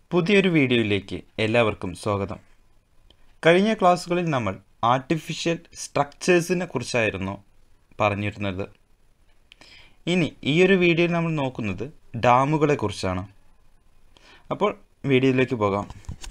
പുതിയൊരു വീഡിയോയിലേക്ക് എല്ലാവർക്കും സ്വാഗതം കഴിഞ്ഞ ക്ലാസ്സുകളിൽ നമ്മൾ ആർട്ടിഫിഷ്യൽ സ്ട്രക്ചേഴ്സിനെ കുറിച്ചായിരുന്നു പറഞ്ഞിരുന്നത് ഇനി ഈ ഒരു വീഡിയോയിൽ നമ്മൾ നോക്കുന്നത് ഡാമുകളെ കുറിച്ചാണ് അപ്പോൾ വീഡിയോയിലേക്ക് പോകാം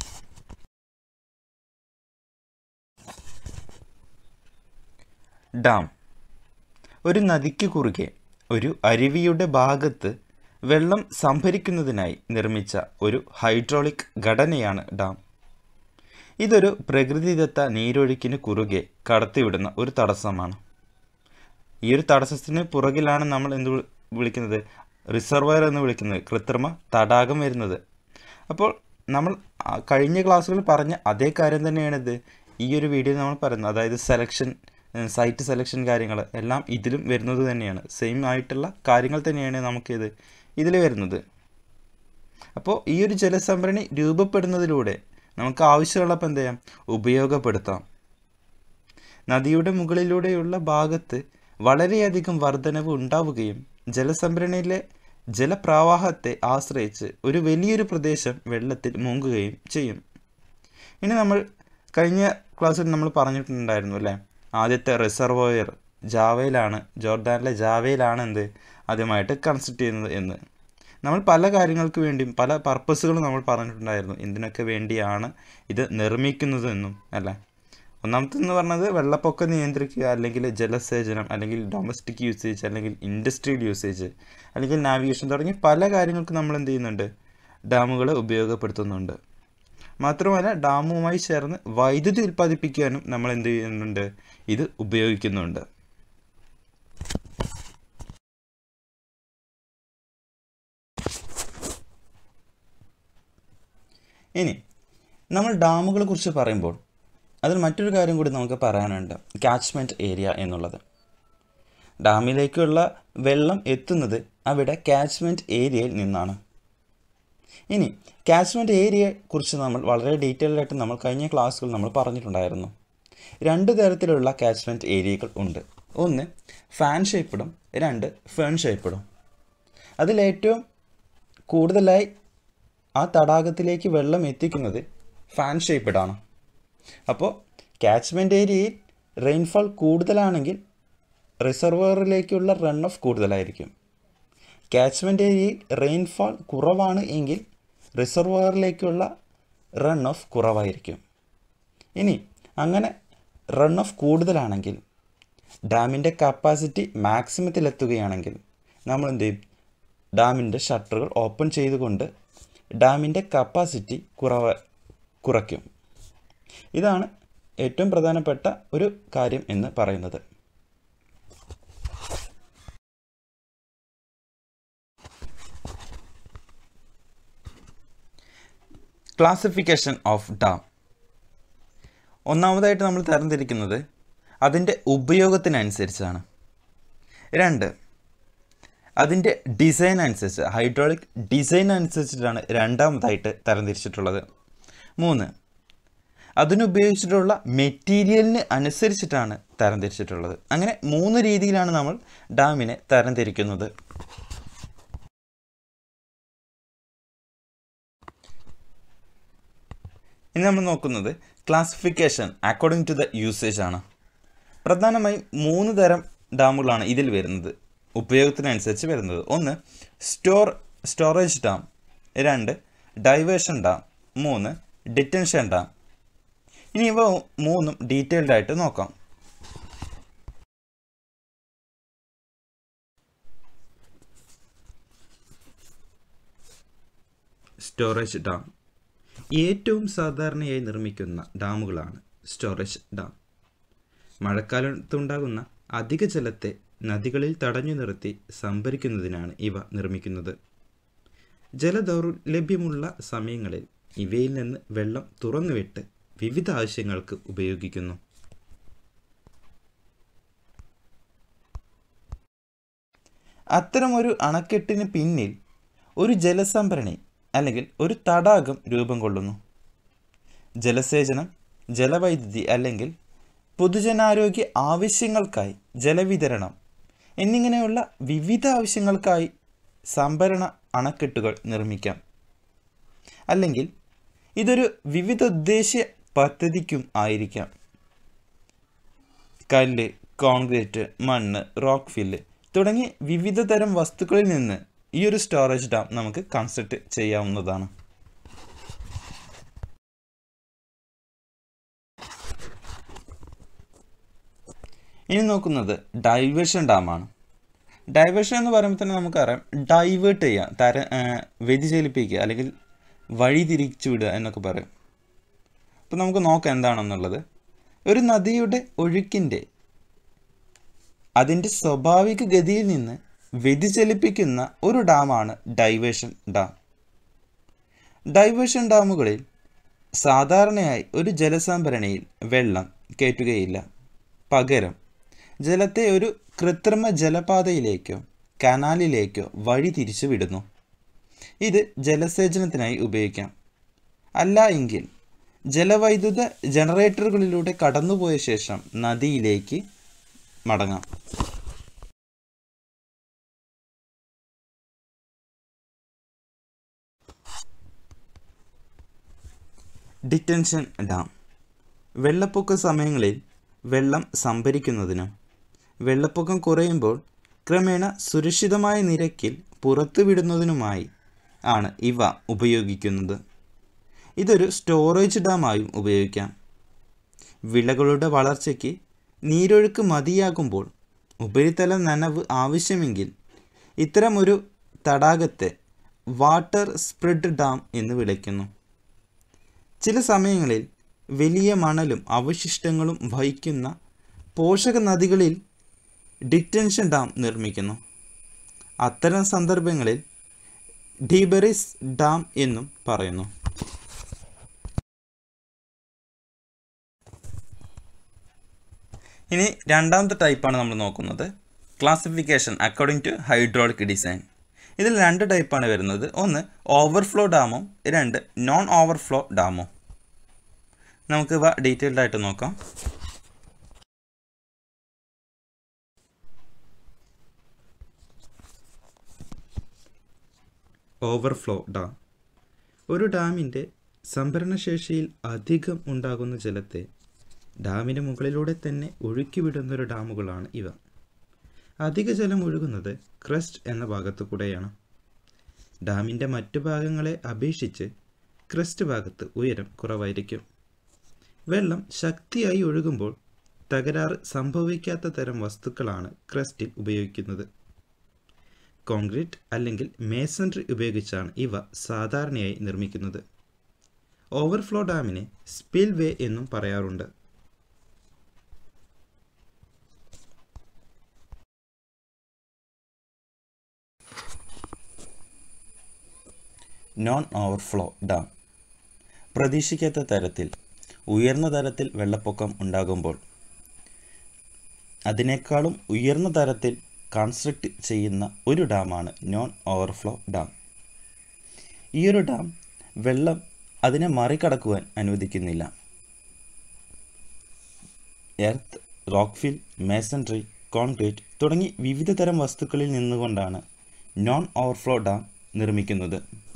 ഡാം ഒരു നദിക്ക് കുറുകെ ഒരു അരുവിയുടെ ഭാഗത്ത് വെള്ളം സംഭരിക്കുന്നതിനായി നിർമ്മിച്ച ഒരു ഹൈഡ്രോളിക് ഘടനയാണ് ഡാം ഇതൊരു പ്രകൃതിദത്ത നീരൊഴുക്കിന് കുറുകെ കടത്തിവിടുന്ന ഒരു തടസ്സമാണ് ഈ ഒരു തടസ്സത്തിന് പുറകിലാണ് നമ്മൾ എന്ത് വിളി- വിളിക്കുന്നത് റിസർവയർ എന്ന് വിളിക്കുന്നത് കൃത്രിമ തടാകം വരുന്നത് അപ്പോൾ നമ്മൾ ആ കഴിഞ്ഞ ക്ലാസ്സുകളിൽ പറഞ്ഞ അതേ കാര്യം തന്നെയാണിത് ഈ ഒരു വീഡിയോ നമ്മൾ പറയുന്നത് അതായത് സെലക്ഷൻ സൈറ്റ് സെലക്ഷൻ കാര്യങ്ങൾ എല്ലാം ഇതിലും വരുന്നത് തന്നെയാണ് സെയിം ആയിട്ടുള്ള കാര്യങ്ങൾ തന്നെയാണ് നമുക്കിത് ഇതിൽ വരുന്നത് അപ്പോൾ ഈ ഒരു ജലസംഭരണി രൂപപ്പെടുന്നതിലൂടെ നമുക്ക് ആവശ്യമുള്ളപ്പോൾ എന്ത് ചെയ്യാം ഉപയോഗപ്പെടുത്താം നദിയുടെ മുകളിലൂടെയുള്ള ഭാഗത്ത് വളരെയധികം വർധനവ് ഉണ്ടാവുകയും ജലസംഭരണിയിലെ ജലപ്രവാഹത്തെ ആശ്രയിച്ച് ഒരു വലിയൊരു പ്രദേശം വെള്ളത്തിൽ മുങ്ങുകയും ചെയ്യും ഇനി നമ്മൾ കഴിഞ്ഞ ക്ലാസ്സിൽ നമ്മൾ പറഞ്ഞിട്ടുണ്ടായിരുന്നു അല്ലേ ആദ്യത്തെ റിസർവോയർ ജാവയിലാണ് ജോർദാനിലെ ജാവയിലാണ് എന്ത് ആദ്യമായിട്ട് കൺസ്ട്രക്ട് ചെയ്യുന്നത് എന്ന് നമ്മൾ പല കാര്യങ്ങൾക്ക് വേണ്ടിയും പല പർപ്പസുകളും നമ്മൾ പറഞ്ഞിട്ടുണ്ടായിരുന്നു എന്തിനൊക്കെ വേണ്ടിയാണ് ഇത് നിർമ്മിക്കുന്നതെന്നും അല്ലേ ഒന്നാമത്തെന്ന് പറഞ്ഞത് വെള്ളപ്പൊക്കം നിയന്ത്രിക്കുക അല്ലെങ്കിൽ ജലസേചനം അല്ലെങ്കിൽ ഡൊമസ്റ്റിക് യൂസേജ് അല്ലെങ്കിൽ ഇൻഡസ്ട്രിയൽ യൂസേജ് അല്ലെങ്കിൽ നാവിഗേഷൻ തുടങ്ങി പല കാര്യങ്ങൾക്ക് നമ്മൾ എന്ത് ചെയ്യുന്നുണ്ട് ഡാമുകൾ ഉപയോഗപ്പെടുത്തുന്നുണ്ട് മാത്രമല്ല ഡാമുമായി ചേർന്ന് വൈദ്യുതി ഉൽപ്പാദിപ്പിക്കാനും നമ്മൾ എന്ത് ചെയ്യുന്നുണ്ട് ഇത് ഉപയോഗിക്കുന്നുണ്ട് ഇനി നമ്മൾ ഡാമുകളെ കുറിച്ച് പറയുമ്പോൾ അതിൽ മറ്റൊരു കാര്യം കൂടി നമുക്ക് പറയാനുണ്ട് കാച്ച്മെൻറ്റ് ഏരിയ എന്നുള്ളത് ഡാമിലേക്കുള്ള വെള്ളം എത്തുന്നത് അവിടെ കാച്ച്മെൻറ്റ് ഏരിയയിൽ നിന്നാണ് ഇനി കാച്ച്മെൻറ്റ് ഏരിയയെ കുറിച്ച് നമ്മൾ വളരെ ഡീറ്റെയിൽഡ് ആയിട്ട് നമ്മൾ കഴിഞ്ഞ ക്ലാസ്സുകൾ നമ്മൾ പറഞ്ഞിട്ടുണ്ടായിരുന്നു രണ്ട് തരത്തിലുള്ള കാച്ച്മെൻറ്റ് ഏരിയകൾ ഉണ്ട് ഒന്ന് ഫാൻ ഷേപ്പിടും രണ്ട് ഫേൺ ഷേപ്പിടും അതിലേറ്റവും കൂടുതലായി ആ തടാകത്തിലേക്ക് വെള്ളം എത്തിക്കുന്നത് ഫാൻ ഷേപ്പിഡാണ് അപ്പോൾ കാച്ച്മെൻറ്റ് ഏരിയയിൽ റെയിൻഫാൾ കൂടുതലാണെങ്കിൽ റിസർവറിലേക്കുള്ള റൺ ഓഫ് കൂടുതലായിരിക്കും കാച്ച്മെൻറ്റ് ഏരിയയിൽ റെയിൻഫാൾ കുറവാണ് എങ്കിൽ റിസർവറിലേക്കുള്ള റൺ ഓഫ് കുറവായിരിക്കും ഇനി അങ്ങനെ റൺ ഓഫ് കൂടുതലാണെങ്കിൽ ഡാമിൻ്റെ കപ്പാസിറ്റി മാക്സിമത്തിലെത്തുകയാണെങ്കിൽ നമ്മൾ എന്ത് ചെയ്യും ഡാമിൻ്റെ ഷട്ടറുകൾ ഓപ്പൺ ചെയ്തുകൊണ്ട് ഡാമിൻ്റെ കപ്പാസിറ്റി കുറവ് കുറയ്ക്കും ഇതാണ് ഏറ്റവും പ്രധാനപ്പെട്ട ഒരു കാര്യം എന്ന് പറയുന്നത് ക്ലാസിഫിക്കേഷൻ ഓഫ് ഡാം ഒന്നാമതായിട്ട് നമ്മൾ തരംതിരിക്കുന്നത് അതിൻ്റെ ഉപയോഗത്തിനനുസരിച്ചാണ് രണ്ട് അതിൻ്റെ ഡിസൈൻ അനുസരിച്ച് ഹൈഡ്രോളിക് ഡിസൈൻ അനുസരിച്ചിട്ടാണ് രണ്ടാമതായിട്ട് തരംതിരിച്ചിട്ടുള്ളത് മൂന്ന് അതിനുപയോഗിച്ചിട്ടുള്ള മെറ്റീരിയലിന് അനുസരിച്ചിട്ടാണ് തരംതിരിച്ചിട്ടുള്ളത് അങ്ങനെ മൂന്ന് രീതിയിലാണ് നമ്മൾ ഡാമിനെ തരംതിരിക്കുന്നത് ഇനി നമ്മൾ നോക്കുന്നത് classification according to the usage ആണ് പ്രധാനമായും മൂന്ന് തരം ഡാമുകളാണ് ഇതിൽ വരുന്നത് ഉപയോഗത്തിനനുസരിച്ച് വരുന്നത് ഒന്ന് സ്റ്റോർ സ്റ്റോറേജ് ഡാം രണ്ട് ഡൈവേർഷൻ ഡാം മൂന്ന് ഡിറ്റൻഷൻ ഡാം ഇനി ഇവ മൂന്നും ഡീറ്റെയിൽഡ് ആയിട്ട് നോക്കാം സ്റ്റോറേജ് ഡാം ഏറ്റവും സാധാരണയായി നിർമ്മിക്കുന്ന ഡാമുകളാണ് സ്റ്റോറേജ് ഡാം മഴക്കാലത്തുണ്ടാകുന്ന അധിക ജലത്തെ നദികളിൽ തടഞ്ഞു നിർത്തി സംഭരിക്കുന്നതിനാണ് ഇവ നിർമ്മിക്കുന്നത് ജലദൗർലഭ്യമുള്ള സമയങ്ങളിൽ ഇവയിൽ നിന്ന് വെള്ളം തുറന്നുവിട്ട് വിവിധ ആവശ്യങ്ങൾക്ക് ഉപയോഗിക്കുന്നു അത്തരമൊരു അണക്കെട്ടിന് പിന്നിൽ ഒരു ജലസംഭരണി അല്ലെങ്കിൽ ഒരു തടാകം രൂപം കൊള്ളുന്നു ജലസേചനം ജലവൈദ്യുതി അല്ലെങ്കിൽ പൊതുജനാരോഗ്യ ആവശ്യങ്ങൾക്കായി ജലവിതരണം എന്നിങ്ങനെയുള്ള വിവിധ ആവശ്യങ്ങൾക്കായി സംഭരണ അണക്കെട്ടുകൾ നിർമ്മിക്കാം അല്ലെങ്കിൽ ഇതൊരു വിവിധോദ്ദേശ്യ പദ്ധതിക്കും ആയിരിക്കാം കല്ല് കോൺക്രീറ്റ് മണ്ണ് റോക്ക് ഫില്ല് തുടങ്ങി വിവിധ തരം വസ്തുക്കളിൽ നിന്ന് ഈ ഒരു സ്റ്റോറേജ് ഡാം നമുക്ക് കൺസ്ട്രക്ട് ചെയ്യാവുന്നതാണ് ഇനി നോക്കുന്നത് ഡൈവേർഷൻ ഡാമാണ് ഡൈവേർഷൻ എന്ന് പറയുമ്പോൾ തന്നെ നമുക്കറിയാം ഡൈവേർട്ട് ചെയ്യുക തര വ്യതിചലിപ്പിക്കുക അല്ലെങ്കിൽ വഴി തിരിച്ചു വിടുക എന്നൊക്കെ പറയും അപ്പോൾ നമുക്ക് നോക്കാം എന്താണെന്നുള്ളത് ഒരു നദിയുടെ ഒഴുക്കിൻ്റെ അതിൻ്റെ സ്വാഭാവിക ഗതിയിൽ നിന്ന് വ്യതിചലിപ്പിക്കുന്ന ഒരു ഡാമാണ് ഡൈവേർഷൻ ഡാം ഡൈവേർഷൻ ഡാമുകളിൽ സാധാരണയായി ഒരു ജലസംഭരണിയിൽ വെള്ളം കയറ്റുകയില്ല പകരം ജലത്തെ ഒരു കൃത്രിമ ജലപാതയിലേക്കോ കനാലിലേക്കോ വഴി തിരിച്ചു വിടുന്നു ഇത് ജലസേചനത്തിനായി ഉപയോഗിക്കാം അല്ല എങ്കിൽ ജലവൈദ്യുത ജനറേറ്ററുകളിലൂടെ കടന്നുപോയ ശേഷം നദിയിലേക്ക് മടങ്ങാം ഡിറ്റൻഷൻ ഡാം വെള്ളപ്പൊക്ക സമയങ്ങളിൽ വെള്ളം സംഭരിക്കുന്നതിനും വെള്ളപ്പൊക്കം കുറയുമ്പോൾ ക്രമേണ സുരക്ഷിതമായ നിരക്കിൽ പുറത്തുവിടുന്നതിനുമായി ആണ് ഇവ ഉപയോഗിക്കുന്നത് ഇതൊരു സ്റ്റോറേജ് ഡാമായും ഉപയോഗിക്കാം വിളകളുടെ വളർച്ചയ്ക്ക് നീരൊഴുക്ക് മതിയാകുമ്പോൾ ഉപരിതല നനവ് ആവശ്യമെങ്കിൽ ഇത്തരമൊരു തടാകത്തെ വാട്ടർ സ്പ്രെഡ് ഡാം എന്ന് വിളിക്കുന്നു ചില സമയങ്ങളിൽ വലിയ മണലും അവശിഷ്ടങ്ങളും വഹിക്കുന്ന പോഷക നദികളിൽ ഡിറ്റൻഷൻ ഡാം നിർമ്മിക്കുന്നു അത്തരം സന്ദർഭങ്ങളിൽ ഡീബറിസ് ഡാം എന്നും പറയുന്നു ഇനി രണ്ടാമത്തെ ടൈപ്പാണ് നമ്മൾ നോക്കുന്നത് classification according to hydraulic design ഇതിൽ രണ്ട് ടൈപ്പാണ് വരുന്നത് ഒന്ന് ഓവർഫ്ലോ ഡാമും രണ്ട് നോൺ ഓവർഫ്ലോ ഡാമും നമുക്ക് ഇവ ഡീറ്റെയിൽഡ് ആയിട്ട് നോക്കാം ഓവർഫ്ലോ ഡാം ഒരു ഡാമിൻ്റെ സംഭരണശേഷിയിൽ അധികം ഉണ്ടാകുന്ന ജലത്തെ ഡാമിന് മുകളിലൂടെ തന്നെ ഒഴുക്കിവിടുന്നൊരു ഡാമുകളാണ് ഇവ അധിക ജലം ഒഴുകുന്നത് ക്രസ്റ്റ് എന്ന ഭാഗത്തു കൂടെയാണ് ഡാമിൻ്റെ മറ്റു ഭാഗങ്ങളെ അപേക്ഷിച്ച് ക്രസ്റ്റ് ഭാഗത്ത് ഉയരം കുറവായിരിക്കും വെള്ളം ശക്തിയായി ഒഴുകുമ്പോൾ തകരാറ് സംഭവിക്കാത്ത തരം വസ്തുക്കളാണ് ക്രസ്റ്റിൽ ഉപയോഗിക്കുന്നത് കോൺക്രീറ്റ് അല്ലെങ്കിൽ മേസൺറി ഉപയോഗിച്ചാണ് ഇവ സാധാരണയായി നിർമ്മിക്കുന്നത് ഓവർഫ്ലോ ഡാമിനെ സ്പിൽ വേ എന്നും പറയാറുണ്ട് നോൺ ഓവർഫ്ലോ ഡാം പ്രതീക്ഷിക്കാത്ത തരത്തിൽ ഉയർന്ന തരത്തിൽ വെള്ളപ്പൊക്കം ഉണ്ടാകുമ്പോൾ അതിനേക്കാളും ഉയർന്ന തരത്തിൽ കൺസ്ട്രക്റ്റ് ചെയ്യുന്ന ഒരു ഡാമാണ് നോൺ ഓവർഫ്ലോ ഡാം ഈ ഒരു ഡാം വെള്ളം അതിനെ മറികടക്കുവാൻ അനുവദിക്കുന്നില്ല എർത്ത് റോക്ക്ഫിൽ മേസൺട്രി കോൺക്രീറ്റ് തുടങ്ങി വിവിധ തരം വസ്തുക്കളിൽ നിന്നുകൊണ്ടാണ് നോൺ ഓവർഫ്ലോ ഡാം നിർമ്മിക്കുന്നത്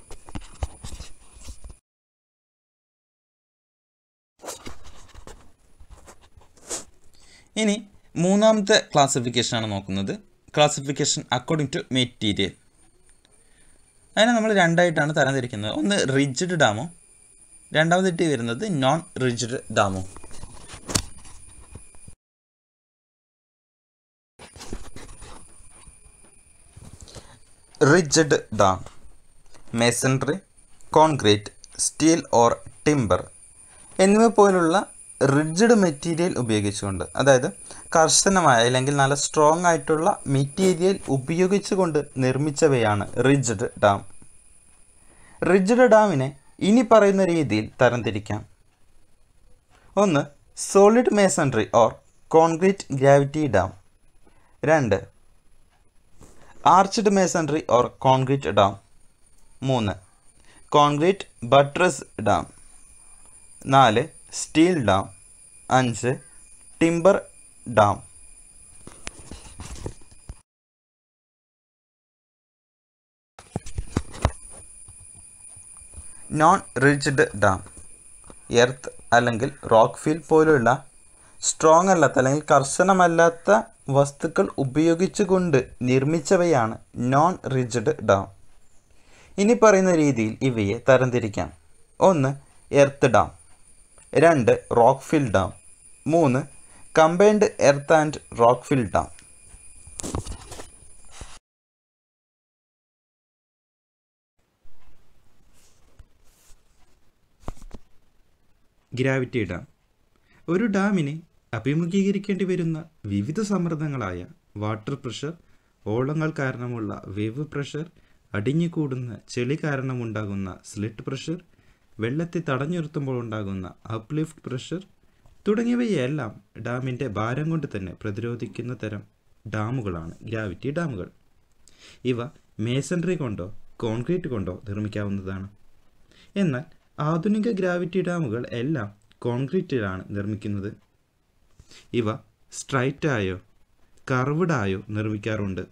ഇനി മൂന്നാമത്തെ ക്ലാസിഫിക്കേഷനാണ് നോക്കുന്നത് ക്ലാസിഫിക്കേഷൻ അക്കോർഡിംഗ് ടു മെറ്റീരിയൽ അതിനെ നമ്മൾ രണ്ടായിട്ടാണ് തരംതിരിക്കുന്നത് ഒന്ന് റിജിഡ് ഡാമും രണ്ടാമതായിട്ട് വരുന്നത് നോൺ റിജിഡ് ഡാമും rigid dam masonry concrete steel or timber എന്നിവ പോലുള്ള റിജിഡ് മെറ്റീരിയൽ ഉപയോഗിച്ചുകൊണ്ട് അതായത് കർശനമായ അല്ലെങ്കിൽ നല്ല സ്ട്രോങ് ആയിട്ടുള്ള മെറ്റീരിയൽ ഉപയോഗിച്ചുകൊണ്ട് നിർമ്മിച്ചവയാണ് റിജിഡ് ഡാം റിജിഡ് ഡാമിനെ ഇനി പറയുന്ന രീതിയിൽ തരംതിരിക്കാം ഒന്ന് solid masonry or concrete gravity dam രണ്ട് arched masonry or concrete dam മൂന്ന് കോൺക്രീറ്റ് ബട്രസ് ഡാം നാല് സ്റ്റീൽ ഡാം അഞ്ച് timber dam non rigid dam earth അല്ലെങ്കിൽ റോക്ക് ഫീൽ പോലുള്ള സ്ട്രോങ് അല്ലാത്ത അല്ലെങ്കിൽ കർശനമല്ലാത്ത വസ്തുക്കൾ ഉപയോഗിച്ചുകൊണ്ട് നിർമ്മിച്ചവയാണ് നോൺ റിച്ച്ഡ് ഡാം ഇനി പറയുന്ന രീതിയിൽ ഇവയെ തരംതിരിക്കാം ഒന്ന് എർത്ത് ഡാം രണ്ട് റോക്ക് ഫിൽ ഡാം മൂന്ന് combined earth and rock fill dam gravity dam ഒരു ഡാമിനെ അഭിമുഖീകരിക്കേണ്ടി വരുന്ന വിവിധ സമ്മർദ്ദങ്ങളായ വാട്ടർ പ്രഷർ ഓളങ്ങൾ കാരണമുള്ള വേവ് പ്രഷർ അടിഞ്ഞുകൂടുന്ന ചെളി കാരണമുണ്ടാകുന്ന സ്ലിറ്റ് പ്രഷർ വെള്ളത്തെ തടഞ്ഞു നിർത്തുമ്പോൾ ഉണ്ടാകുന്ന അപ്ലിഫ്റ്റ് പ്രഷർ തുടങ്ങിയവയെല്ലാം ഡാമിൻ്റെ ഭാരം കൊണ്ട് തന്നെ പ്രതിരോധിക്കുന്ന തരം ഡാമുകളാണ് ഗ്രാവിറ്റി ഡാമുകൾ ഇവ മേസൺറി കൊണ്ടോ കോൺക്രീറ്റ് കൊണ്ടോ നിർമ്മിക്കാവുന്നതാണ് എന്നാൽ ആധുനിക ഗ്രാവിറ്റി ഡാമുകൾ എല്ലാം കോൺക്രീറ്റിലാണ് നിർമ്മിക്കുന്നത് ഇവ സ്ട്രൈറ്റായോ കർവ്ഡായോ നിർമ്മിക്കാറുണ്ട്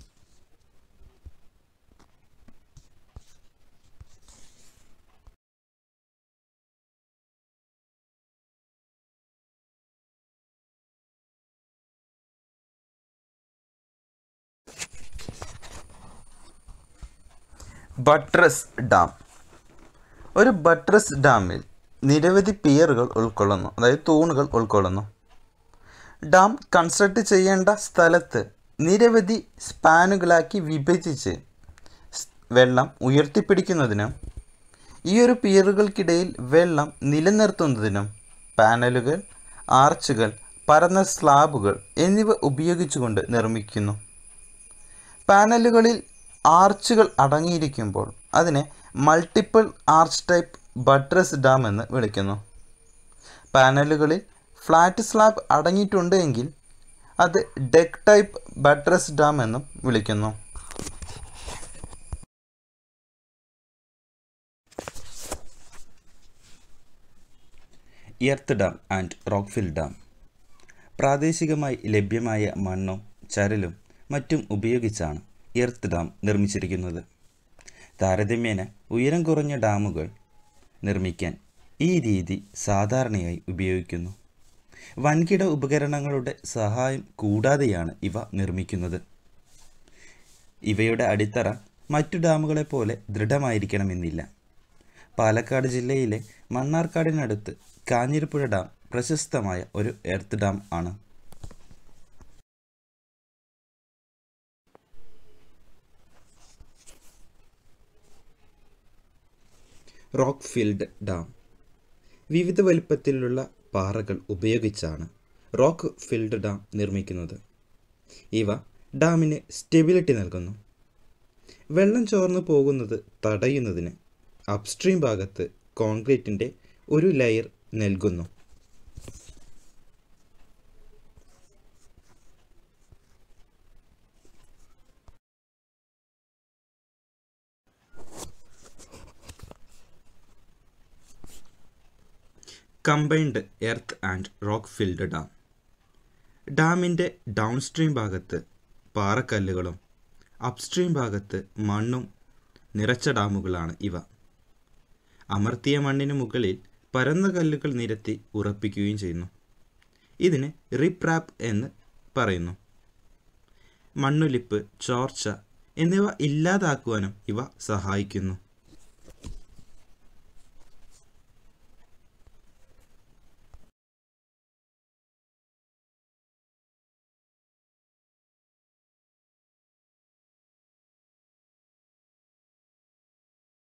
ബട്രസ് ഡാം ഒരു ബട്രസ് ഡാമിൽ നിരവധി പിയറുകൾ ഉൾക്കൊള്ളുന്നു അതായത് തൂണുകൾ ഉൾക്കൊള്ളുന്നു ഡാം കൺസ്ട്രക്ട് ചെയ്യേണ്ട സ്ഥലത്ത് നിരവധി സ്പാനുകളാക്കി വിഭജിച്ച് സ് വെള്ളം ഉയർത്തിപ്പിടിക്കുന്നതിനും ഈ ഒരു പിയറുകൾക്കിടയിൽ വെള്ളം നിലനിർത്തുന്നതിനും പാനലുകൾ ആർച്ചുകൾ പരന്ന സ്ലാബുകൾ എന്നിവ ഉപയോഗിച്ചുകൊണ്ട് നിർമ്മിക്കുന്നു പാനലുകളിൽ ആർച്ചുകൾ അടങ്ങിയിരിക്കുമ്പോൾ അതിനെ multiple arch type buttress dam എന്ന് വിളിക്കുന്നു പാനലുകളിൽ ഫ്ലാറ്റ് സ്ലാബ് അടങ്ങിയിട്ടുണ്ട് എങ്കിൽ അത് ഡെക്ക് ടൈപ്പ് ബട്രസ് ഡാം എന്നും വിളിക്കുന്നു earth dam and rockfill dam പ്രാദേശികമായി ലഭ്യമായ മണ്ണും ചരലും മറ്റും ഉപയോഗിച്ചാണ് എർത്ത് ഡാം നിർമ്മിച്ചിരിക്കുന്നത് താരതമ്യേന ഉയരം കുറഞ്ഞ ഡാമുകൾ നിർമ്മിക്കാൻ ഈ രീതി സാധാരണയായി ഉപയോഗിക്കുന്നു വൻകിട ഉപകരണങ്ങളുടെ സഹായം കൂടാതെയാണ് ഇവ നിർമ്മിക്കുന്നത് ഇവയുടെ അടിത്തറ മറ്റു ഡാമുകളെ പോലെ ദൃഢമായിരിക്കണമെന്നില്ല പാലക്കാട് ജില്ലയിലെ മണ്ണാർക്കാടിനടുത്ത് കാഞ്ഞിരപ്പുഴ ഡാം പ്രശസ്തമായ ഒരു എർത്ത് ഡാം ആണ് റോക്ക് ഫീൽഡ് ഡാം വിവിധ വലിപ്പത്തിലുള്ള പാറകൾ ഉപയോഗിച്ചാണ് റോക്ക് ഫിൽഡ് ഡാം നിർമ്മിക്കുന്നത് ഇവ ഡാമിന് സ്റ്റെബിലിറ്റി നൽകുന്നു വെള്ളം ചോർന്നു പോകുന്നത് തടയുന്നതിന് അപ്സ്ട്രീം ഭാഗത്ത് കോൺക്രീറ്റിൻ്റെ ഒരു ലെയർ നൽകുന്നു combined earth and rock filled dam ഡാമിൻ്റെ ഡൗൺ സ്ട്രീം ഭാഗത്ത് പാറക്കല്ലുകളും അപ്സ്ട്രീം ഭാഗത്ത് മണ്ണും നിറച്ച ഡാമുകളാണ് ഇവ അമർത്തിയ മണ്ണിന് മുകളിൽ പരന്ന കല്ലുകൾ നിരത്തി ഉറപ്പിക്കുകയും ചെയ്യുന്നു ഇതിന് റിപ്രാപ്പ് എന്ന് പറയുന്നു മണ്ണൊലിപ്പ് ചോർച്ച എന്നിവ ഇല്ലാതാക്കുവാനും ഇവ സഹായിക്കുന്നു